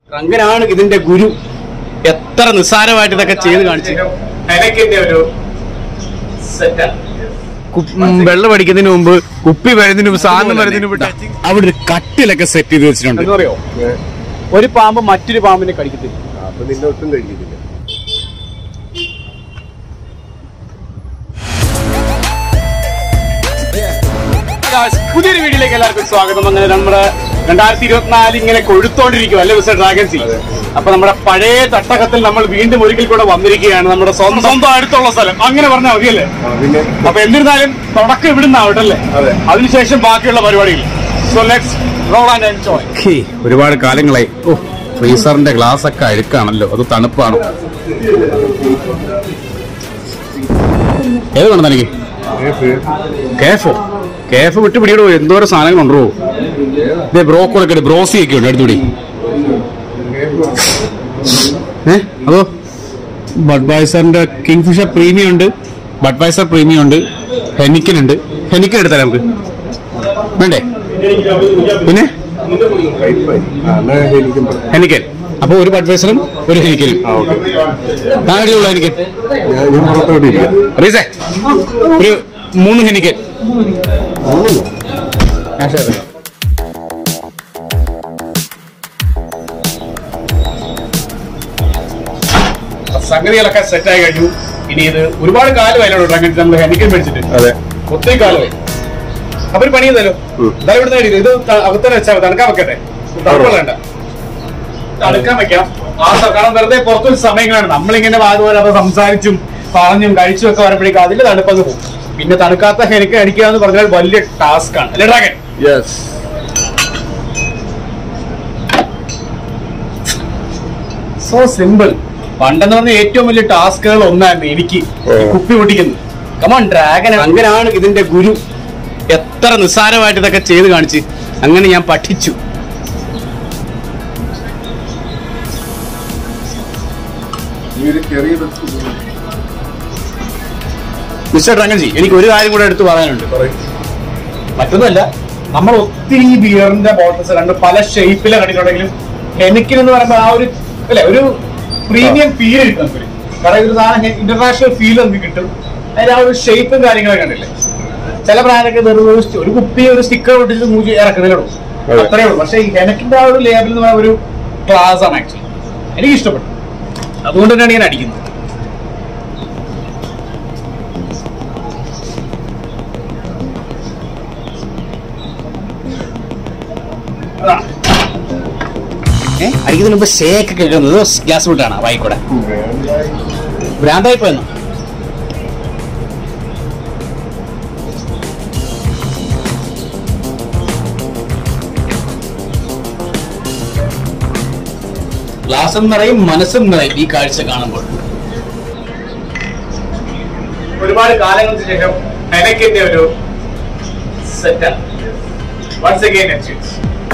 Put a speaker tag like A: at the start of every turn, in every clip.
A: അങ്ങനാണ് ഇതിന്റെ ഗുരു എത്ര നിസ്സാരമായിട്ട് ഇതൊക്കെ ചെയ്ത് കാണിച്ചു
B: ഹെനക്കിന്റെ ഒരു സെറ്റാണ്
A: വെള്ളം അടിക്കുന്നതിന് മുമ്പ് കുപ്പി വരുന്നതിന് മുമ്പ് സാധനം വരുന്നതിന് മുമ്പ് touching- അവിടെ ഒരു കട്ടിലൊക്കെ സെറ്റ് ചെയ്ത് വെച്ചിട്ടുണ്ട്
B: എന്ന് പറയോ
A: ഒരു പാമ്പ് മറ്റൊരു പാമ്പിനെ കടിക്കത്തില്ല
C: അപ്പൊ നിന്നെ ഒട്ടും കഴിക്കുന്നില്ല
A: Guys, പുതിയൊരു വീഡിയോയിലേക്ക് എല്ലാവർക്കും സ്വാഗതം അങ്ങനെ നമ്മുടെ രണ്ടായിരത്തി ഇരുപത്തിനാല് ഇങ്ങനെ കൊഴുത്തോണ്ടിരിക്കും അല്ലേ മിസ്റ്റർ ഡ്രാഗൻസി അപ്പൊ നമ്മുടെ പഴയ തട്ടകത്തിൽ നമ്മൾ വീണ്ടും ഒരിക്കൽ കൂടെ വന്നിരിക്കുകയാണ് നമ്മുടെ സ്വന്തം സ്വന്തം അടുത്തുള്ള സ്ഥലം അങ്ങനെ പറഞ്ഞാൽ മതിയല്ലേ
C: ആ, പിന്നെ
A: അപ്പൊ എന്നിരുന്നാലും തുടക്കം ഇവിടുന്ന് ആവട്ടെ അല്ലേ
C: അതെ.
A: അതിനുശേഷം ബാക്കിയുള്ള പരിപാടികൾ so let's roll and enjoy ഒരുപാട് കാലങ്ങളായി ഓ ഫ്രീസറിന്റെ ഗ്ലാസ് ഒക്കെ അഴുക്കാണല്ലോ അത് തണുപ്പാണ് ഏത് വേണം തനിക്ക് കേഫോ കേഫ് വിട്ട് പിടിയിടോ എന്തോരം സാധനങ്ങളുണ്ടോ ഇതേ ബ്രോക്കോളൊക്കെ ഉണ്ട് ബ്രോസി ഒക്കെ ഉണ്ട് അടുത്തുകൂടി ഏ അതോ ബഡ്വൈസറിന്റെ കിങ് ഫിഷർ പ്രീമിയം ഉണ്ട് ബഡ്വൈസർ പ്രീമിയം ഉണ്ട് ഹെനിക്കൻ ഉണ്ട് ഹെനിക്കൻ എടുത്താലേ നമുക്ക് വേണ്ടേ പിന്നെ
C: ആ, എന്നാ എനിക്കും പറയാം.
A: ഹെനിക്കൻ അപ്പൊ ഒരു ബഡ്വൈസറും ഒരു ഹെനിക്കനും
C: ആ, ഓക്കേ.
A: താഴെയുള്ള ഹെനിക്കൻ
C: ഞാൻ ഞാൻ പുറത്തോട്ട് ഇരിക്കാം
A: റീസേ ഒരു മൂന്ന് ഹെനിക്കൻ സംഗതികളൊക്കെ സെറ്റ് ആയി കഴിഞ്ഞു ഇനി ഇത് ഒരുപാട് കാലമായാലും അങ്ങനെ നമ്മൾ ഹെനിക്കൻ മേടിച്ചിട്ട്
C: അതെ
A: ഒത്തിരി കാലമായി അപ്പൊ ഒരു പണി ചെയ്താലോ
C: ഉം.
A: ഇതാ ഇവിടുന്ന് നേടി ഇത് ത- അകത്തന്നെ വെച്ചാൽ മതി. തണുക്കാൻ വെക്കട്ടെ തണുപ്പ് വേണ്ട തണുക്കാൻ വെക്കാം ആ സ- കാരണം വെറുതെ പുറത്തൊരു സമയങ്ങളാണ് നമ്മളിങ്ങനെ അതുപോലെ അപ്പൊ സംസാരിച്ചും പറഞ്ഞും കഴിച്ചും ഒക്കെ വരുമ്പോഴേക്കും അതിന്റെ തണുപ്പങ്ങ് പോകും പിന്നെ തണുക്കാത്ത ഹെനിക്ക് അടിക്കുക എന്ന് പറഞ്ഞാൽ വലിയ ടാസ്ക് ആണ് അല്ലേ ഡ്രാഗൻ
C: യെസ്
A: സോ സിമ്പിൾ പണ്ടെന്ന് പറഞ്ഞ ഏറ്റവും വലിയ ടാസ്കുകൾ ഒന്നായിരുന്നു എനിക്ക്
C: ഓ.
A: ഈ കുപ്പി പൊട്ടിക്കുന്നത് കമോൺ ഡ്രാഗൻ അങ്ങനെയാണ് ഇതിന്റെ ഗുരു എത്ര നിസ്സാരമായിട്ട് ഇതൊക്കെ ചെയ്ത് കാണിച്ച് അങ്ങനെ ഞാൻ പഠിച്ചു
C: ഈ ഒരു ചെറിയ
A: മിസ്റ്റർ ഡ്രാഗൻജി എനിക്ക് ഒരു കാര്യം കൂടെ എടുത്ത് പറയാനുണ്ട്
C: പറയും
A: മറ്റൊന്നുമല്ല നമ്മൾ ഒത്തിരി ബിയറിന്റെ ബോട്ടിൽസ് കണ്ട് പല ഷേപ്പിലെ കണ്ടിട്ടുണ്ടെങ്കിലും ഹെനിക്കിൻ എന്ന് പറയുമ്പോൾ ആ ഒരു അല്ലെ ഒരു പ്രീമിയം ഫീൽ കിട്ടും നമുക്കൊരു കാരണം ഇതൊരു സാധനം ഇന്റർനാഷണൽ ഫീൽ നമുക്ക് കിട്ടും അതിന് ആ ഒരു ഷേപ്പും കാര്യങ്ങളൊക്കെ കണ്ടില്ലേ ചില ബ്രാൻഡൊക്കെ വെറുതെ ഒരു സ്റ്റ്- ഒരു കുപ്പി ഒരു സ്റ്റിക്കർ ഒട്ടിച്ച് മൂജി ഇറക്കുന്നതിലുള്ളൂ
C: അതെ.
A: അത്രയേ ഉള്ളൂ പക്ഷേ ഈ ഹെനക്കിന്റെ ആ ഒരു ലേബിൾ എന്ന് പറയുന്ന ഒരു ക്ലാസ് ആണ് ആക്ച്വലി എനിക്ക് ഇഷ്ടപ്പെട്ടു അതുകൊണ്ട് തന്നെയാണ് ഞാൻ അടിക്കുന്നത് അതാണ് ഏ അടിക്കുന്നതിന് മുമ്പ് ഷേക്ക് കേൾക്കുന്നത് ഗ്യാസ് ഫുഡാണ് വായിക്കൂടെ ഭ്രാന്തായി പോയെന്നു ഗ്ലാസും നിറയും മനസ്സും നിറയും ഈ കാഴ്ച കാണുമ്പോൾ ഒരുപാട് കാലങ്ങൾക്ക് ശേഷം ഹെനക്കിന്റെ ഒരു സെറ്റാണ് വൺസ് അഗൈൻ എക്സ്പീരിയൻസ്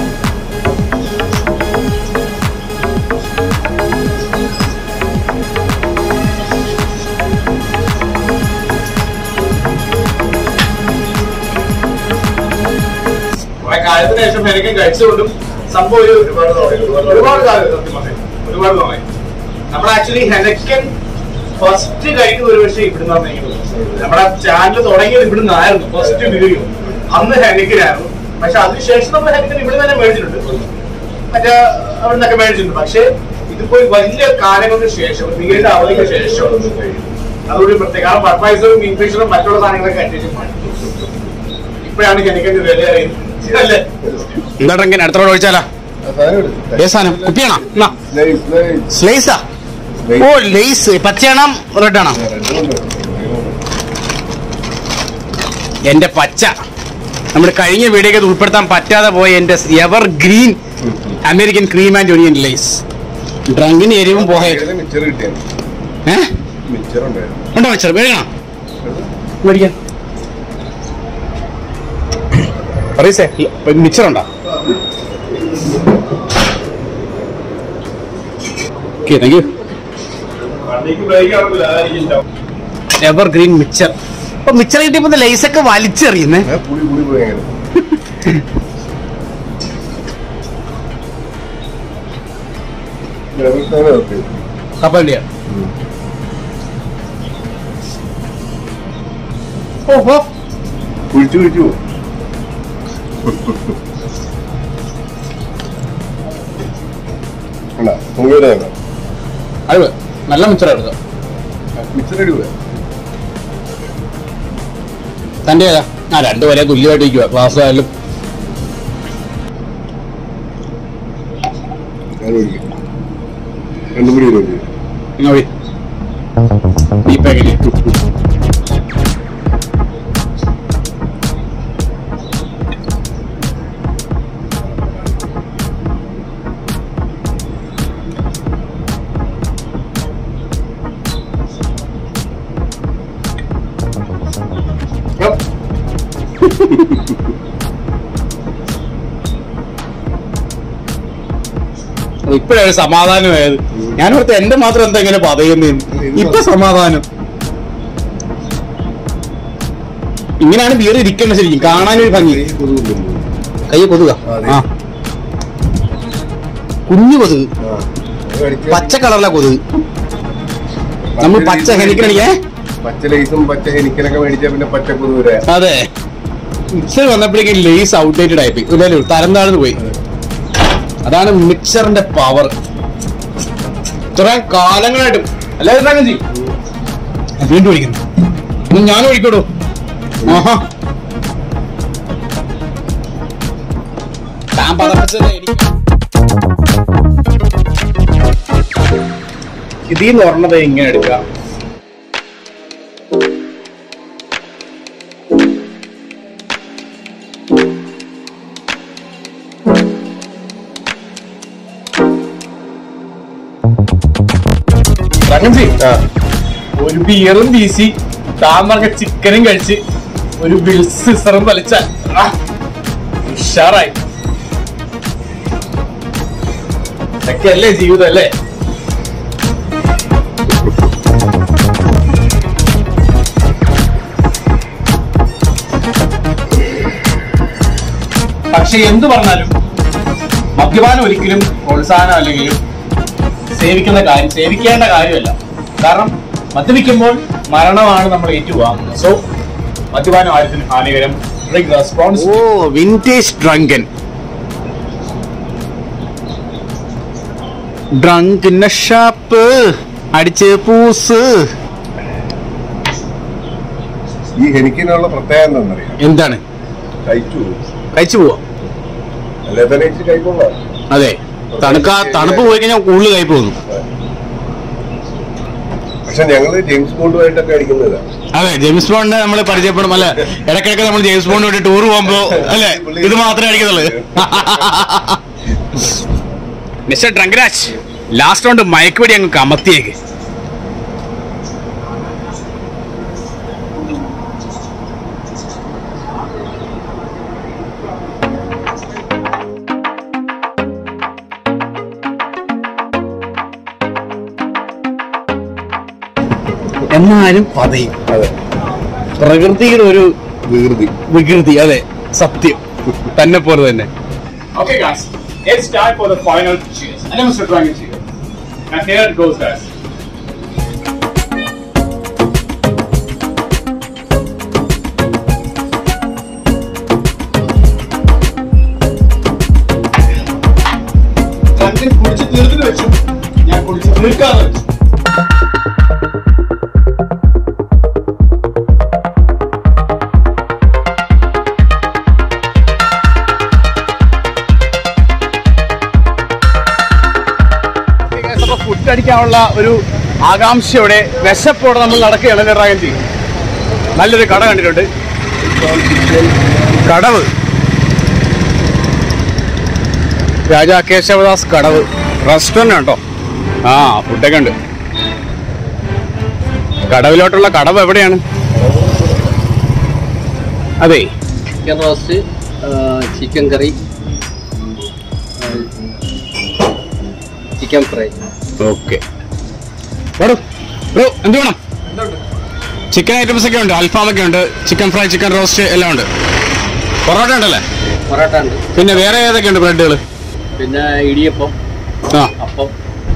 A: കുറെ കാലത്തിന് ശേഷം എനിക്ക് കഴിച്ചുകൊണ്ടും സംഭവം ഒരു
C: ഒരുപാട് നാളായി, ഒരുപാട്
A: ഒരുപാട് കാലം സത്യം പറഞ്ഞാൽ. ഒരുപാട് നാളായി നമ്മൾ ആക്ച്വലി ഹെനക്കൻ ഫസ്റ്റ് കഴിക്കുന്ന ഒരു പക്ഷേ ഇവിടുന്ന് എനിക്ക് തോന്നുന്നു നമ്മുടെ ചാനൽ തുടങ്ങിയത് ഇവിടുന്ന് ആയിരുന്നു ഫസ്റ്റ് വീഡിയോ അന്ന് ഹെനക്കനായിരുന്നു പക്ഷെ അതിനുശേഷം നമ്മൾ ഹെനക്കൻ ഇവിടെ തന്നെ മേടിച്ചിട്ടുണ്ട് മറ്റേ അവിടെ നിന്നൊക്കെ മേടിച്ചിട്ടുണ്ട് പക്ഷേ ഇതിപ്പോ ഈ വലിയ കാലങ്ങൾക്ക് ശേഷം വീടിന്റെ അവധിക്ക് ശേഷം അതുകൊണ്ട് പ്രത്യേക കാരണം ബഡ്വൈസറും ഇൻഫ്ലേഷനും മറ്റുള്ള സാധനങ്ങളൊക്കെ അന്വേഷിച്ച് മാറ്റി ഇപ്പോഴാണ് ഹെനക്കന്റെ വില അറിയുന്നത് അല്ലേ എന്താ അടുത്തോടെ ഒഴിച്ചാലാ ഏ സാധനം കുപ്പിയാണോ എന്നാ സ്ലൈസാ ഓ ലേസ് പച്ചയാണോ റെഡ് ആണോ എന്റെ പച്ച നമ്മൾ കഴിഞ്ഞ വീഡിയോക്ക് ഉൾപ്പെടുത്താൻ പറ്റാതെ പോയ എന്റെ evergreen American cream and onion Lay's ഡ്രങ്കിന് എരിവും പോയ
C: മിച്ചർ കിട്ടിയാണ്
A: ഏ
C: മിച്ചർ ഉണ്ടായിരുന്നു
A: ഉണ്ടോ വെച്ചോ മേടിക്കണം മേടിക്കാൻ പറയസേ മിച്ചറുണ്ടോ okay thank you evergreen മിച്ചർ അപ്പൊ മിച്ചർ കിട്ടിയപ്പോ ലൈസൊക്കെ വലിച്ചെറിയുന്നേ
C: ഞാൻ പുളി പുളി പോയി അങ്ങനെ വേറെ ഓക്കെ
A: കപ്പലിന്റെ ഓഹോ
C: കുഴിച്ചു കുഴിച്ചു അല്ല മുഴുവൻ വേണ്ട
A: അത് നല്ല മിച്ചർ എടുക്കാം
C: മിക്സർ ഇടുക
A: തന്റെ ഏതാ ആ രണ്ടുപേരെ തുല്യമായിട്ട് ഇരിക്കുക ക്ലാസ് ആയാലും
C: ഞാൻ ഒഴിക്കും രണ്ടും കൂടി ഒഴിക്കും
A: ഇങ്ങോട്ട് ഈ പാക്കറ്റ് ഇപ്പോഴാണ് സമാധാനമായത് ഞാനോർത്ത് എന്റെ മാത്രം എന്താ ഇങ്ങനെ പറയുന്നു ഇപ്പൊ സമാധാനം ഇങ്ങനെയാണ് ബിയർ ഇരിക്കേണ്ടത് ശരിക്കും കാണാനൊരു ഭംഗി
C: കൊതുകുണ്ട്
A: കൈ കൊതുക
C: അതെ.
A: ആ കുഞ്ഞു കൊതുക്
C: ആ അത് കടിച്ച്
A: പച്ച കളറിലെ കൊതുക് നമ്മൾ പച്ച ഹെനിക്കണിക്കേ
C: പച്ച ലൈസും പച്ച ഹെനിക്കനൊക്കെ മേടിച്ചാ പിന്നെ പച്ച കൊതുകുര
A: അതെ മിക്സർ വന്നപ്പോഴേക്കും ലേസ് ഔട്ട്ഡേറ്റഡ് ആയിപ്പോയി ഇല്ലല്ലോ തരം താഴ്ന്നു പോയി അതാണ് മിക്സറിന്റെ പവർ ഇത്രയും കാലങ്ങളായിട്ടും എല്ലാവരും അങ്ങനെ ചെയ്യും ഞാൻ വീണ്ടും ഒഴിക്കുന്നു ഇന്ന് ഞാനും ഒഴിക്കടോ ആഹാ താൻ പതപ്പിച്ചത് എനിക്ക് ഇതിൽ നിന്ന് ഒരെണ്ണത് ഇങ്ങനെ എടുക്കുക സംഗതി ഒരു ബിയറും വീശി താൻ പറഞ്ഞ ചിക്കനും കഴിച്ച് ഒരു ബിൽസ് സിസറും വലിച്ചാൽ ആ, ഉഷാറായി ഇതൊക്കെയല്ലേ ജീവിതം അല്ലേ പക്ഷെ എന്തു പറഞ്ഞാലും മദ്യപാനം ഒരിക്കലും പ്രോത്സാഹനം അല്ലെങ്കിലും സേവിക്കുന്ന കാര്യം സേവിക്കേണ്ട കാര്യമല്ല കാരണം മദ്യപിക്കുമ്പോൾ മരണമാണ് നമ്മൾ ഏറ്റുവാങ്ങുന്നത് സോ മദ്യപാനം ആര്യത്തിന് ഹാനികരം റെസ്പോൺസ് ഓ വിന്റേജ് ഡ്രങ്കൻ ഡ്രങ്കിന്റെ ഷാപ്പ് അടിച്ച് പൂസ്
C: ഈ ഹെനിക്കിനുള്ള പ്രത്യേകത എന്താണെന്നറിയാം
A: എന്താണ്
C: കഴിച്ചു
A: കഴിച്ചു പോവാ
C: അല്ലെ തന്നെ ഇച്ചിരി കഴിക്കൊള്ളാം
A: അതെ തണുക്ക തണുപ്പ് പോയി കഴിഞ്ഞാൽ കൂടുതൽ കൈ പോകുന്നു
C: പക്ഷെ ഞങ്ങള് ജെയിംസ് ബോണ്ടുമായിട്ടൊക്കെ അടിക്കുന്നതാ
A: അതെ ജെയിംസ് ബോണ്ട് നമ്മൾ പരിചയപ്പെടും അല്ലെ ഇടയ്ക്കിടയ്ക്ക് നമ്മൾ ജെയിംസ് ബോണ്ട് വേണ്ടി ടൂർ പോകുമ്പോ അല്ലെ ഇത് മാത്രമേ അടിക്കുന്നുള്ളൂ മിസ്റ്റർ ഡ്രങ്കരാജ് ലാസ്റ്റ് കൊണ്ട് മയക്കുവടി അങ്ങ് കമത്തിയേക്ക് എന്നാലും പതയും
C: അതെ
A: പ്രകൃതിയുടെ ഒരു
C: വികൃതി
A: വികൃതി അതെ സത്യം തന്നെ പോലെ തന്നെ Okay, guys, it's time for the final cheers. And then Mr. Dragon cheers. And here it goes, guys. രണ്ടും കുടിച്ച് തീർത്തിട്ട് വെച്ചു ഞാൻ കുടിച്ച് തീർക്കാതെ വെച്ചു ഫുഡ് അടിക്കാനുള്ള ഒരു ആകാംക്ഷയോടെ വിശപ്പോടെ നമ്മൾ നടക്കുകയാണ് ഡ്രാഗൻ ടീ നല്ലൊരു കട കണ്ടിട്ടുണ്ട് കടവ് രാജാ കേശവദാസ് കടവ് റെസ്റ്റോറൻ്റ് ഉണ്ടോ ആ ഫുഡൊക്കെ ഉണ്ട് കടവിലോട്ടുള്ള കടവ് എവിടെയാണ് അതെ
D: chicken roast chicken curry chicken fry
A: okay bro എന്ത് വേണം ചിക്കൻ ഐറ്റംസ് ഒക്കെ ഉണ്ട് അൽഫാം ഒക്കെ ഉണ്ട് ചിക്കൻ ഫ്രൈ ചിക്കൻ റോസ്റ്റ് എല്ലാം ഉണ്ട് പൊറോട്ട ഉണ്ടല്ലേ
D: പൊറോട്ട ഉണ്ട്
A: പിന്നെ വേറെ ഏതൊക്കെ ഉണ്ട് ബ്രെഡുകൾ
D: പിന്നെ ഇടിയപ്പം
A: ആ
D: അപ്പം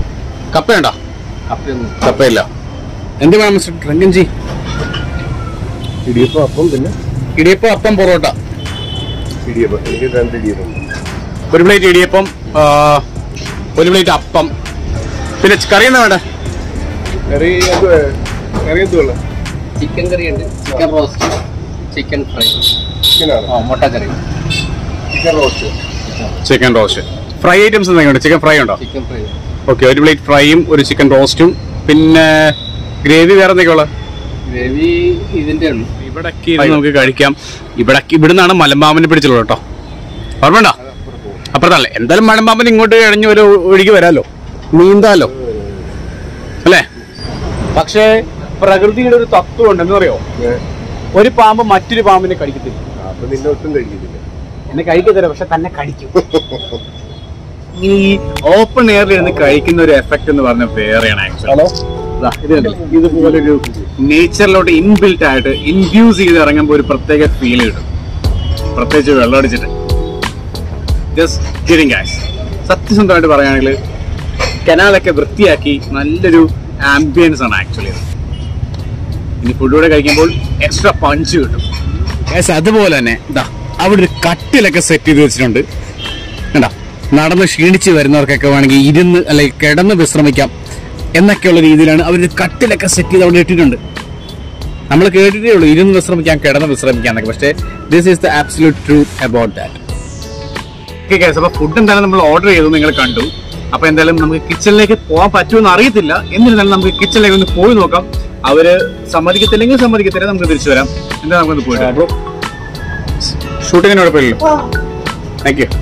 B: കപ്പയുണ്ടോ
D: കപ്പയൊന്നും
B: കപ്പയില്ല എന്ത് വേണം മിസ്റ്റർ ഡ്രങ്കൻജി
C: ഇടിയപ്പം അപ്പം പിന്നെ
B: ഇടിയപ്പം അപ്പം പൊറോട്ട
C: ഇടിയപ്പം എനിക്ക് രണ്ട് ഇടിയപ്പം
B: ഒരു പ്ലേറ്റ് ഇടിയപ്പം ആ, ഒരു പ്ലേറ്റ് അപ്പം പിന്നെ കറി എന്താ വേണ്ട
C: കറി എന്ത് കറി എന്തുള്ള
D: ചിക്കൻ കറി ഉണ്ട് ചിക്കൻ റോസ്റ്റ് ചിക്കൻ ഫ്രൈ
C: ചിക്കനാണ്
D: ആ മുട്ട curry
C: chicken roast
B: chicken roast fry items എന്തെങ്കിലും ചിക്കൻ ഫ്രൈ ഉണ്ടോ
D: ചിക്കൻ ഫ്രൈ
B: ഓക്കെ ഒരു പ്ലേറ്റ് ഫ്രൈയും ഒരു ചിക്കൻ റോസ്റ്റും പിന്നെ ഗ്രേവി വേറെ എന്തൊക്കെയുള്ള
D: ഗ്രേവി ഇതിന്റെ ഉണ്ട്
B: ഇവിടെ ഇരുന്ന് നമുക്ക് കഴിക്കാം ഇവിടെ ഇവിടുന്നാണ് മലമ്പാമ്പിനെ പിടിച്ചുള്ളത് കേട്ടോ ഓർമ്മണ്ടോ അപ്പുറത്തല്ലേ എന്തായാലും മലമ്പാമ്പൻ ഇങ്ങോട്ട് കഴിഞ്ഞ് ഒരു ഒഴുകി വരാലോ നീന്താലോ അല്ലേ പക്ഷേ പ്രകൃതിയുടെ ഒരു തത്വം ഉണ്ടെന്ന് അറിയോ ഒരു പാമ്പ് മറ്റൊരു പാമ്പിനെ കടിക്കത്തില്ല
C: അപ്പൊ നിന്നെ ഒട്ടും കഴിക്കുന്നില്ല
B: എന്നെ കഴിക്കത്തില്ല പക്ഷെ തന്നെ കടിക്കും ഈ ഓപ്പൺ എയറിൽ ഇരുന്ന് കഴിക്കുന്ന ഒരു എഫക്ട് എന്ന് പറഞ്ഞ വേറെയാണ് ആക്ച്വലി ഇത് കണ്ടില്ലേ? ഇതുപോലൊരു നേച്ചറിലോട്ട് ഇൻബിൽറ്റ് ആയിട്ട് ഇൻഫ്യൂസ് ചെയ്ത് ഇറങ്ങുമ്പോൾ ഒരു പ്രത്യേക ഫീൽ കിട്ടും പ്രത്യേകിച്ച് വെള്ളമടിച്ചിട്ട് ജസ്റ്റ് കിഡിങ് ഗാസ് സത്യസന്ധമായിട്ട് പറയുകയാണെങ്കിൽ കനാലൊക്കെ വൃത്തിയാക്കി നല്ലൊരു ആംബിയൻസ് ആണ് ആക്ച്വലി ഇനി ഫുഡ് കൂടെ കഴിക്കുമ്പോൾ എക്സ്ട്രാ പഞ്ച് കിട്ടും യെസ് അതുപോലെ തന്നെ ഇതാ അവിടെ ഒരു കട്ടിലൊക്കെ സെറ്റ് ചെയ്ത് വെച്ചിട്ടുണ്ട് കണ്ടാ നടന്ന് ക്ഷീണിച്ച് വരുന്നവർക്കൊക്കെ വേണമെങ്കിൽ ഇരുന്ന് അല്ലെങ്കിൽ കിടന്ന് വിശ്രമിക്കാം എന്നൊക്കെയുള്ള രീതിയിലാണ് അവർ കട്ടിലൊക്കെ സെറ്റ് ചെയ്ത് അവിടെ ഇട്ടിട്ടുണ്ട് നമ്മൾ കേട്ടിട്ടേ ഉള്ളൂ ഇരുന്ന് വിശ്രമിക്കാം കിടന്ന് വിശ്രമിക്കാം എന്നൊക്കെ പക്ഷേ this is the absolute truth about that okay guys അപ്പോൾ ഫുഡ് എന്തായാലും നമ്മൾ ഓർഡർ ചെയ്തു നിങ്ങൾ കണ്ടു അപ്പോൾ എന്തായാലും നമുക്ക് കിച്ചണിലേക്ക് പോകാൻ പറ്റുമെന്ന് അറിയത്തില്ല എന്നിരുന്നാലും നമുക്ക് കിച്ചണിലേക്ക് ഒന്ന് പോയി നോക്കാം അവര് സമ്മതിക്കത്തില്ലെങ്കിൽ സമ്മതിക്കത്തില്ല നമുക്ക് തിരിച്ചു വരാം എന്താ നമുക്കൊന്ന് പോയിട്ട് ഷൂട്ടിങ്ങിന് കുഴപ്പമില്ലല്ലോ താങ്ക് യു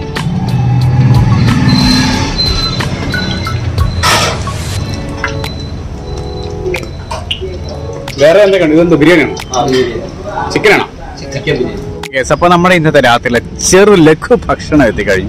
B: വേറെ എന്തൊക്കെയാണ് ഇതെന്തോ ബിരിയാണിയാണോ ചിക്കനാണോ
D: ചിക്കൻ ബിരിയാണി
B: യെസ് അപ്പൊ നമ്മുടെ ഇന്നത്തെ രാത്രിയിലെ ചെറു ലഘു ഭക്ഷണം എത്തിക്കഴിഞ്ഞു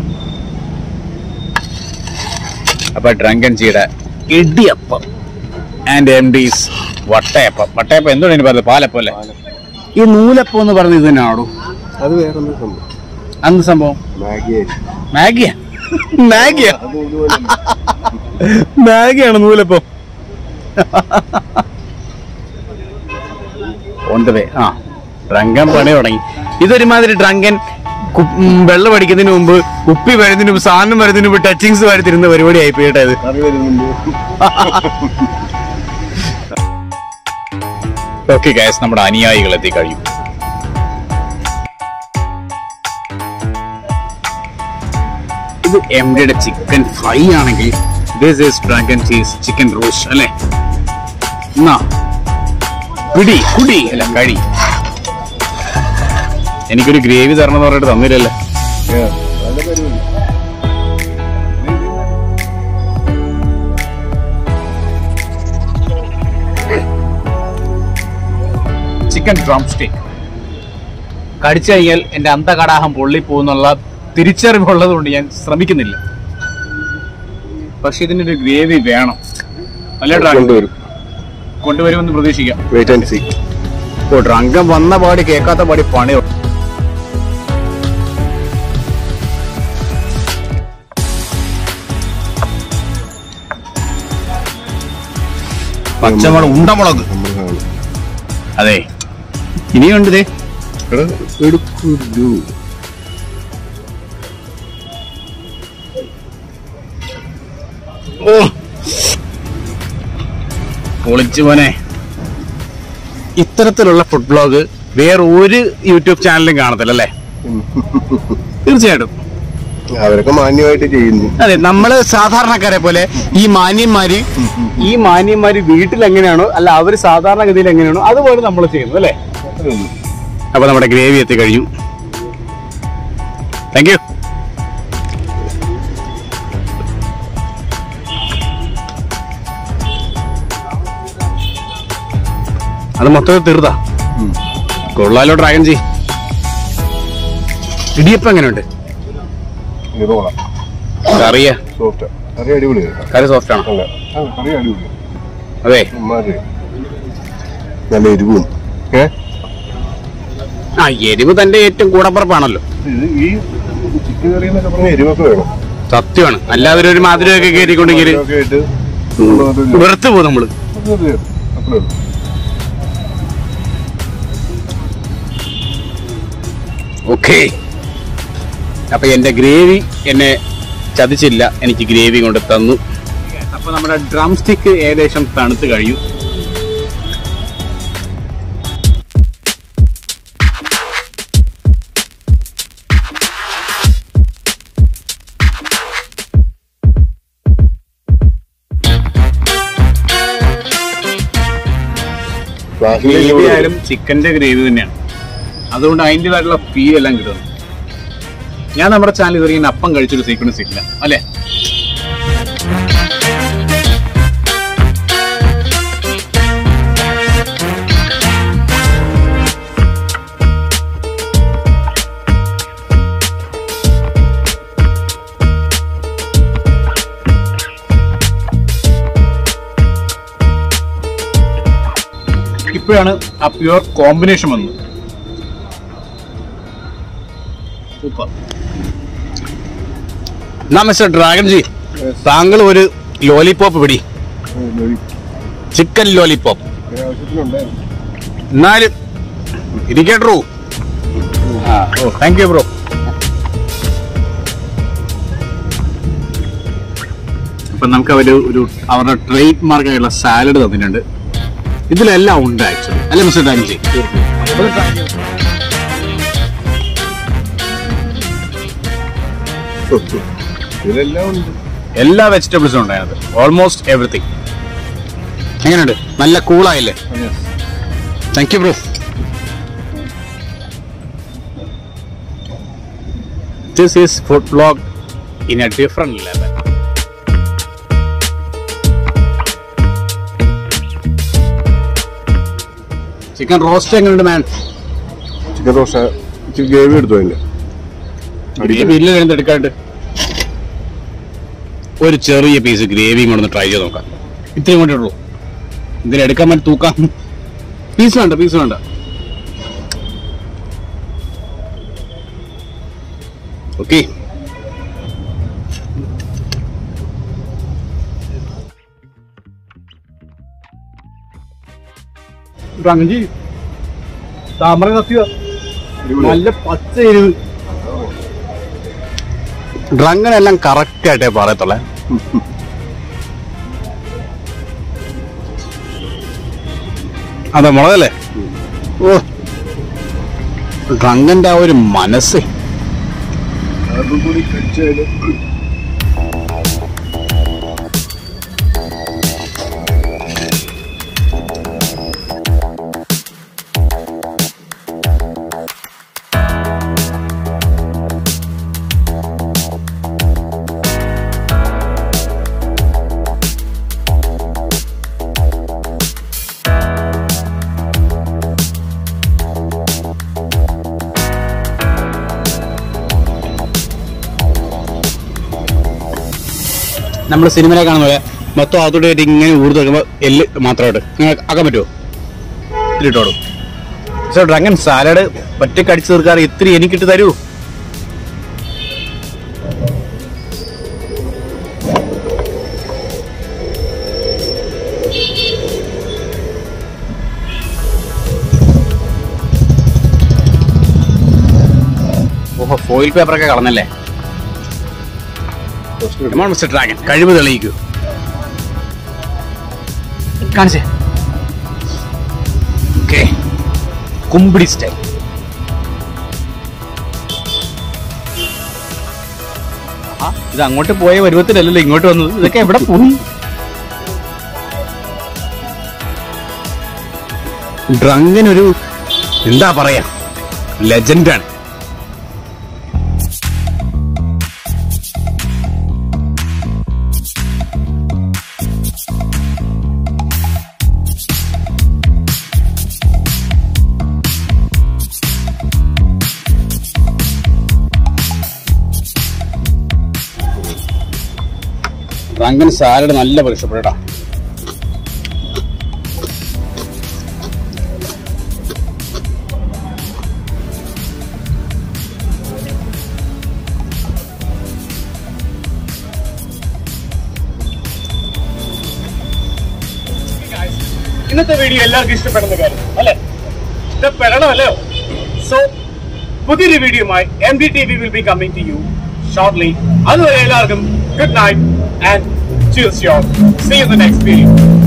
B: അപ്പൊ ഡ്രങ്കൻ ചീയുടെ ഇടിയപ്പം ആൻഡ് എം ഡീസ് വട്ടയപ്പം വട്ടയപ്പം എന്താണ് ഇനി പറയുന്നത് പാലപ്പം അല്ലേ ഈ നൂലപ്പം എന്ന് പറയുന്നത് ഇത് തന്നെയാണോ
C: അത് വേറെ ഒന്നും സംഭവം
B: അന്ന് സംഭവം
C: മാഗി
B: മാഗിയാ മാഗിയാ
C: അത് ഇതുപോലെ
B: മാഗിയാണ് നൂലപ്പം ഓൺ ദ വേ ആ ഡ്രങ്കൻ പണി തുടങ്ങി ഇതൊരുമാതിരി ഡ്രങ്കൻ കു- ഉം, വെള്ളം അടിക്കുന്നതിന് മുമ്പ് കുപ്പി വരുന്നതിന് മുമ്പ് സാധനം വരുന്നതിന് മുമ്പ് ടച്ചിങ്സ് വരുത്തിരുന്ന പരിപാടി ആയി പോയിട്ടെ ഇത്
C: കറി വരുന്നുണ്ട്
B: ഓക്കെ ഗൈസ് നമ്മുടെ അനുയായികൾ എത്തിക്കഴിയും ഇത് എം ഡിയുടെ ചിക്കൻ ഫ്രൈ ആണെങ്കിൽ this is dragon cheese chicken roast അല്ലേ എന്നാ പിടി കുടി അല്ല കഴി എനിക്കൊരു ഗ്രേവി തരണം എന്ന് പറഞ്ഞിട്ട് തന്നില്ലല്ലേ
C: Yeah, നല്ല പരിപാടി
B: ചിക്കൻ ഡ്രം സ്റ്റിക്ക് കടിച്ചു കഴിഞ്ഞാൽ എന്റെ അന്തകടാഹം പൊള്ളിപ്പോന്നുള്ള തിരിച്ചറിവുള്ളത് കൊണ്ട് ഞാൻ ശ്രമിക്കുന്നില്ല പക്ഷെ ഇതിനൊരു ഗ്രേവി വേണം അല്ല ഡ്രാഗൺ
C: കൊണ്ടുവരും
B: കൊണ്ടുവരുമെന്ന് പ്രതീക്ഷിക്കാം
C: വെയിറ്റ് ആൻഡ് സീ
B: ഓ ഡ്രങ്കം വന്ന പാടി കേൾക്കാത്ത പാടി പണി പച്ചമുളക് ഉണ്ടമുളക്
C: നമ്മൾ കാണും
B: അതെ ഇനിയുണ്ട് ദേ
C: എടാ എടുക്കൂ
B: ഓ പൊളിച്ചു മോനെ ഇത്തരത്തിലുള്ള ഫുഡ് ബ്ലോഗ് വേറെ ഒരു യൂട്യൂബ് ചാനലും കാണത്തില്ല അല്ലേ തീർച്ചയായിട്ടും
C: അവരൊക്കെ മാന്യമായിട്ട് ചെയ്യുന്നു
B: അതെ നമ്മള് സാധാരണക്കാരെ പോലെ ഈ മാന്യന്മാര് ഈ മാന്യന്മാര് വീട്ടിൽ എങ്ങനെയാണോ അല്ല അവര് സാധാരണഗതിയിൽ എങ്ങനെയാണോ അതുപോലെ നമ്മൾ ചെയ്യുന്നു അല്ലേ അപ്പൊ നമ്മുടെ ഗ്രേവി എത്തി കഴിഞ്ഞു താങ്ക് യു അത് മൊത്തത്തിൽ തീർത്താ കൊള്ളാലോ ഡ്രാഗൺ ജി ഇടിയപ്പം എങ്ങനെയുണ്ട്
C: ഇത് കൊള്ളാം
B: കറിയ
C: സോഫ്റ്റ് കറി അടിപൊളിയാണ്
B: കറി സോഫ്റ്റ് ആണോ
C: അല്ല ആ, കറി അടിപൊളി
B: അതെ
C: ഉമ്മാര് നല്ല എരിവും ഏ
B: ആ എരിവ് തന്റെ ഏറ്റവും കൂടപ്പുറപ്പാണല്ലോ
C: ഇത് ഈ ചിക്കൻ കറി എന്നൊക്കെ പറഞ്ഞ എരിവൊക്കെ വേണം
B: സത്യമാണ് എല്ലാവരും ഒരു മാതിരിയൊക്കെ കയറിക്കൊണ്ടെങ്കിൽ
C: ഒക്കെ ആയിട്ട്
B: വെറുത്ത് പോകും നമ്മള്
C: അത്രേ ഉള്ളൂ
B: ഓക്കെ അപ്പൊ എന്റെ ഗ്രേവി എന്നെ ചതിച്ചില്ല എനിക്ക് ഗ്രേവി കൊണ്ട് തന്നു അപ്പൊ നമ്മുടെ ഡ്രം സ്റ്റിക്ക് ഏകദേശം തണുത്ത് കഴിയും ഗ്രേവി ആയാലും ചിക്കന്റെ ഗ്രേവി തന്നെയാണ് അതുകൊണ്ട് അതിൻ്റെതായിട്ടുള്ള ഫീൽ എല്ലാം കിട്ടുന്നു ഞാൻ നമ്മുടെ ചാനൽ ഇതുവരെ ഇങ്ങനെ അപ്പം കഴിച്ചൊരു സീക്വൻസ് ഇല്ല അല്ലേ ഇപ്പോഴാണ് ആ പ്യുവർ കോമ്പിനേഷൻ വന്നത് സൂപ്പർ എന്നാ മിസ്റ്റർ ഡ്രാഗൺ ജി താങ്കൾ ഒരു ലോലിപോപ്പ് പിടി ചിക്കൻ ലോലിപോപ്പ്
C: ആവശ്യത്തിനുണ്ടായിരുന്നു
B: എന്നാലും ഇരിക്കട്ടോ ആ ഓ താങ്ക് യു ബ്രോ അപ്പൊ നമുക്ക് അവര് ഒരു അവരുടെ ട്രേഡ് മാർക്കായുള്ള സാലഡ് തന്നിട്ടുണ്ട് ഇതിലെല്ലാം ഉണ്ട് ആക്ച്വലി അല്ലേ മിസ്റ്റർ ഡാൻജി
C: ഇതിലെല്ലാം ഉണ്ട്
B: എല്ലാ വെജിറ്റബിൾസും ഉണ്ട് അതിനകത്ത് ഓൾമോസ്റ്റ് എവറിത്തിങ് എങ്ങനെയുണ്ട് നല്ല കൂളായില്ലേ thank you bro this is food blog in a different level chicken roast എങ്ങനെയുണ്ട് മാൻ
C: ചിക്കൻ ദോശ ഇച്ചിരി ഗ്രേവി എടുത്തു അതിന്റെ
B: ഗ്രേവി ഇല്ല എന്ത് എടുക്കാണ്ട് ഒരു ചെറിയ പീസ് ഗ്രേവിയും കൊണ്ടൊന്ന് ട്രൈ ചെയ്ത് നോക്കാം ഇത്രയും കൊണ്ടുള്ളൂ ഇതിൽ എടുക്കാൻ പറ്റും തൂക്കാം പീസ് വേണ്ട പീസ് വേണ്ട ഓക്കെ റങ്ങി താമര കത്തിയ നല്ല പച്ച എരിവ് ഡ്രങ്ങനെല്ലാം കറക്റ്റ് ആയിട്ടേ പറയത്തുള്ളേ അതെ മുളകല്ലേ ഓ ഡ്രങ്ങന്റെ ആ ഒരു മനസ്സ്
C: അതും കൂടി കഴിച്ചാല്
B: നമ്മൾ സിനിമയിലെ കാണുന്ന പോലെ മൊത്തം അതോടെ ഇങ്ങനെ ഊർത്ത് വെക്കുമ്പോൾ എല്ല് മാത്രമായിട്ട് നിങ്ങൾ ആക്കാൻ പറ്റുമോ ഇതിലിട്ടോടും സോ ഡ്രങ്ങൻ സാലഡ് ഒറ്റയ്ക്ക് അടിച്ചു തീർക്കാറ് ഇത്തിരി എനിക്കിട്ട് തരൂ ഓഹോ ഫോയിൽ പേപ്പറൊക്കെ കളഞ്ഞല്ലേ Come on, Mr. Dragon. കഴിവ് തെളിയിക്കൂ കാണിച്ചേ ഓക്കെ കുമ്പിടി സ്റ്റൈൽ ഇത് അങ്ങോട്ട് പോയ പരുവത്തിലല്ലല്ലോ ഇങ്ങോട്ട് വന്നത് ഇതൊക്കെ എവിടെ പോയി ഡ്രങ്കൻ ഒരു എന്താ പറയാ ലെജൻഡാണ് ഡ്രങ്കൻ സാലഡ് നല്ല പരിഷ്ടപ്പെട്ടാ ഇന്നത്തെ വീഡിയോ എല്ലാവർക്കും ഇഷ്ടപ്പെടുന്ന കാര്യം അല്ലെ ഇഷ്ടപ്പെടണമല്ലോ സോ പുതിയൊരു വീഡിയോയുമായി M D T V will be coming to you shortly അതുവരെ എല്ലാവർക്കും good night and cheers y'all see you in the next video